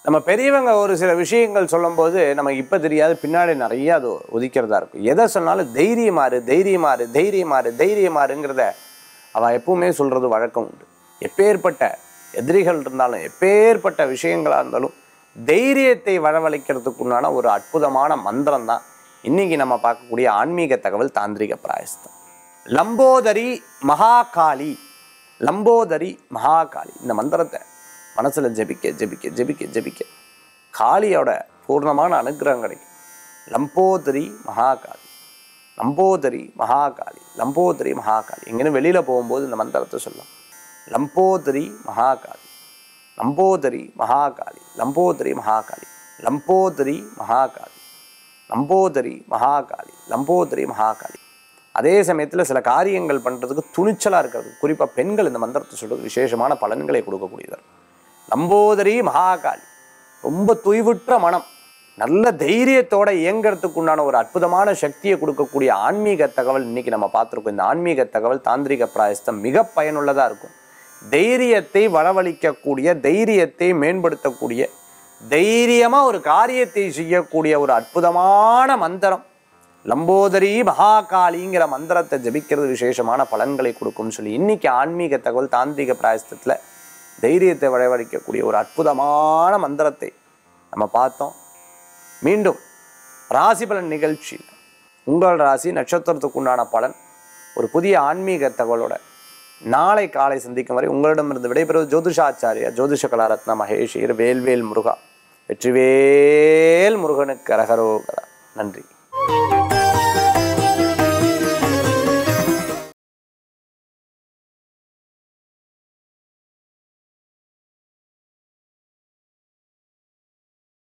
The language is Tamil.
நம்ம பெரியவங்க ஒரு சில விஷயங்கள் சொல்லும்போது நமக்கு இப்போ தெரியாது பின்னாடி நிறைய அது உதிக்கிறதா இருக்கும் எதை சொன்னாலும் தைரியமாறு தைரியமாறு தைரியமாறு தைரியமாறுங்கிறத அவள் எப்பவுமே சொல்கிறது வழக்கம் உண்டு எப்பேற்பட்ட எதிரிகள் இருந்தாலும் எப்பேற்பட்ட விஷயங்களாக இருந்தாலும் தைரியத்தை வரவழைக்கிறதுக்குண்டான ஒரு அற்புதமான மந்திரம் தான் இன்னைக்கு நம்ம பார்க்கக்கூடிய ஆன்மீக தகவல் தாந்திரிக பிராயஸ்தம் லம்போதரி மகாகாளி லம்போதரி மகாகாளி இந்த மந்திரத்தை மனசில் ஜெபிக்க ஜெபிக்க ஜெபிக்க ஜெபிக்க காளியோட பூர்ணமான அனுகிரகம் கிடைக்கும் லம்போதரி மகாகாளி லம்போதரி மகாகாளி லம்போதரி மகாகாளி எங்கேயும் வெளியில் போகும்போது இந்த மந்திரத்தை சொல்லலாம் லம்போதரி மகாகாளி லம்போதரி மகாகாளி லம்போதரி மகாகாளி லம்போதரி மகாகாளி லம்போதரி மகாகாளி லம்போதரி மகாகாளி அதே சமயத்தில் சில காரியங்கள் பண்ணுறதுக்கு துணிச்சலாக இருக்கிறது குறிப்பாக பெண்கள் இந்த மந்திரத்தை சொல்றது விசேஷமான பலன்களை கொடுக்கக்கூடியது லம்போதரி மகாகாளி ரொம்ப துய்வுற்ற மனம் நல்ல தைரியத்தோட இயங்கிறதுக்கு உண்டான ஒரு அற்புதமான சக்தியை கொடுக்கக்கூடிய ஆன்மீக தகவல் இன்னைக்கு நம்ம பார்த்துருக்கோம் இந்த ஆன்மீக தகவல் தாந்திரிக பிராயஸ்தம் மிக பயனுள்ளதாக இருக்கும் தைரியத்தை வரவழைக்கக்கூடிய தைரியத்தை மேம்படுத்தக்கூடிய தைரியமாக ஒரு காரியத்தை செய்யக்கூடிய ஒரு அற்புதமான மந்திரம் லம்போதரி மகாகாளிங்கிற மந்திரத்தை ஜபிக்கிறது விசேஷமான பலன்களை கொடுக்கும்னு சொல்லி இன்னைக்கு ஆன்மீக தகவல் தாந்திரிக பிராயஸ்தத்தில் தைரியத்தை வரவழைக்கக்கூடிய ஒரு அற்புதமான மந்திரத்தை நம்ம பார்த்தோம் மீண்டும் ராசி பலன் நிகழ்ச்சியில் உங்கள் ராசி நட்சத்திரத்துக்கு உண்டான பலன் ஒரு புதிய ஆன்மீக தகவலோட நாளை காலை சந்திக்கும் வரை உங்களிடமிருந்து விடைபெறுவது ஜோதிஷாச்சாரியா ஜோதிஷ கலாரத்ன மகேஷ் வேல்வேல் முருகா வெற்றிவேல் முருகனுக்கு அரகரோகரா நன்றி